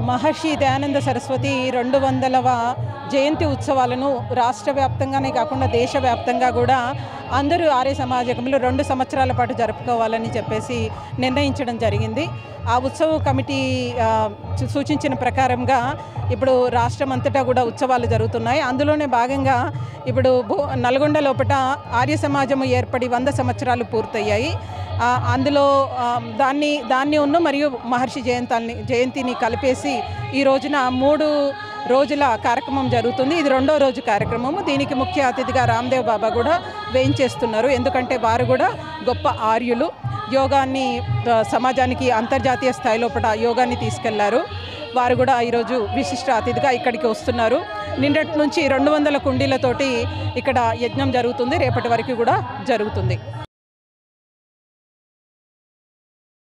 మహర్షి దయానంద సరస్వతి రెండు వందలవ జయంతి ఉత్సవాలను రాష్ట్ర వ్యాప్తంగానే కాకుండా దేశవ్యాప్తంగా కూడా అందరూ ఆర్య సమాజంలో రెండు సంవత్సరాల పాటు జరుపుకోవాలని చెప్పేసి నిర్ణయించడం జరిగింది ఆ ఉత్సవ కమిటీ ఆ, సూ- సూచించిన ప్రకారంగా ఇప్పుడు రాష్ట్రం అంతటా కూడా ఉత్సవాలు జరుగుతున్నాయి అందులోనే భాగంగా ఇప్పుడు భూ నల్గొండ లోపల ఆర్య సమాజం ఏర్పడి వంద సంవత్సరాలు పూర్తయ్యాయి ఆ, అందులో ఆ, దాన్ని దాన్ని ఉన్న మరియు మహర్షి జయంతాన్ని జయంతిని కలిపేసి ఈ రోజున మూడు రోజుల కార్యక్రమం జరుగుతుంది ఇది రెండో రోజు కార్యక్రమము దీనికి ముఖ్య అతిథిగా రామ్దేవ్ బాబా కూడా వేయించేస్తున్నారు ఎందుకంటే వారు కూడా గొప్ప ఆర్యులు యోగాన్ని ఆ, సమాజానికి అంతర్జాతీయ స్థాయి లోపల యోగాన్ని తీసుకెళ్లారు వారు కూడా ఈరోజు విశిష్ట అతిథిగా ఇక్కడికి వస్తున్నారు నిన్నటి నుంచి రెండు వందల కుండీలతోటి ఇక్కడ యజ్ఞం జరుగుతుంది రేపటి వరకు కూడా జరుగుతుంది